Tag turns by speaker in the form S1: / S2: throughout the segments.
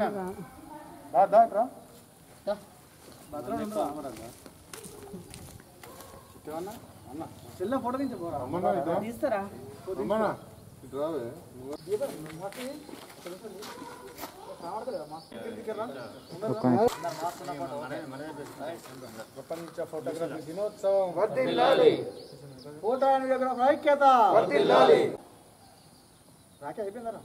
S1: చెల్లె ఫోటో నుంచి పోరా
S2: తీస్తారా
S3: అమ్మనా ఇటు రావే
S1: ప్రపంచ ఫోటోగ్రఫీ దినోత్సవం ఫోటో అండ్ వీడియోగ్రాఫర్ ఐక్యత రాకే అయిపోయిందరా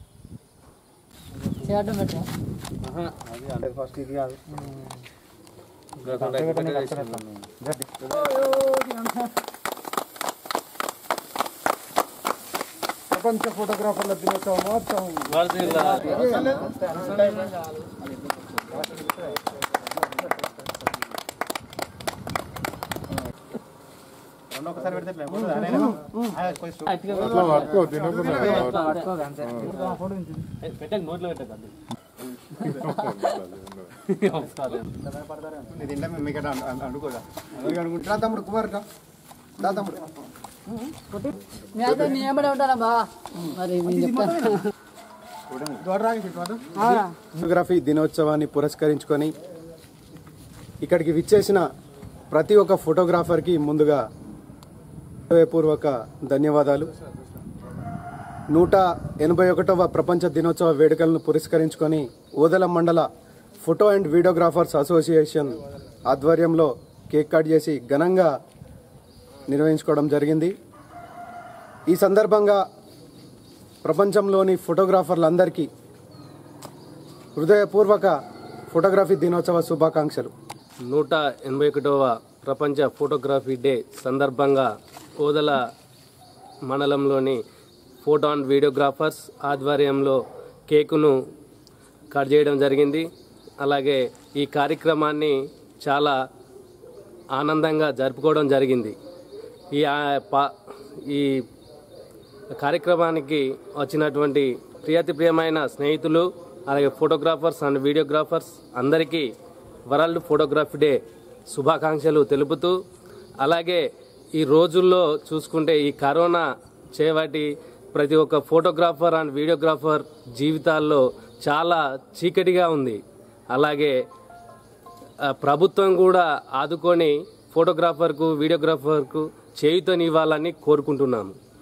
S2: చేయడం పెట్టరా
S1: అది అంటే ఫస్ట్ ఇది కాదు ప్రపంచ ఫోటోగ్రాఫర్ల దినోత్సవం మహోత్సవం రెండు ఒకసారి పెడితే
S3: అట్లా పట్టుకో తినకుండా
S4: పెట్టక నోట్లో పెట్టక
S1: దీంట్లో మేము ఇక్కడ అనుకోదా అనుకుంటా తమ్ముడు కుమార్ రా దా తమ్ముడు
S2: మీ అయితే మీ ఏమడే ఉంటారా బా మరి నేను చెప్తాను అవునా
S5: ఫోటోగ్రఫీ దినోత్సవాన్ని పురస్కరించుకొని ఇక్కడికి విచ్చేసిన ప్రతి ఒక్క ఫోటోగ్రాఫర్కి ముందుగా హృదయపూర్వక ధన్యవాదాలు నూట ఎనభై ఒకటవ ప్రపంచ దినోత్సవ వేడుకలను పురస్కరించుకొని ఓదల మండల ఫోటో అండ్ వీడియోగ్రాఫర్స్ అసోసియేషన్ ఆధ్వర్యంలో కేక్ కట్ చేసి ఘనంగా నిర్వహించుకోవడం జరిగింది ఈ సందర్భంగా ప్రపంచంలోని ఫోటోగ్రాఫర్లందరికీ హృదయపూర్వక ఫోటోగ్రఫీ దినోత్సవ శుభాకాంక్షలు
S4: నూట ఎనభై ఒకటవ ప్రపంచ ఫోటోగ్రఫీ డే సందర్భంగా కోదల మండలంలోని ఫోటో అండ్ వీడియోగ్రాఫర్స్ ఆధ్వర్యంలో కేకును కట్ చేయడం జరిగింది అలాగే ఈ కార్యక్రమాన్ని చాలా ఆనందంగా జరుపుకోవడం జరిగింది ఈ ఆ- పా- ఈ కార్యక్రమానికి వచ్చినటువంటి ప్రియతి ప్రియమైన స్నేహితులు అలాగే ఫోటోగ్రాఫర్స్ అండ్ వీడియోగ్రాఫర్స్ అందరికీ వరల్డ్ ఫోటోగ్రఫీ డే శుభాకాంక్షలు తెలుపుతూ అలాగే ఈ రోజుల్లో చూసుకుంటే ఈ కరోనా చేపట్టి ప్రతి ఒక్క ఫోటోగ్రాఫర్ అండ్ వీడియోగ్రాఫర్ జీవితాల్లో చాలా చీకటిగా ఉంది అలాగే ఆ, ప్రభుత్వం కూడా ఆదుకొని ఫోటోగ్రాఫర్కు వీడియోగ్రాఫర్కు చేయుతనివ్వాలని కోరుకుంటున్నాము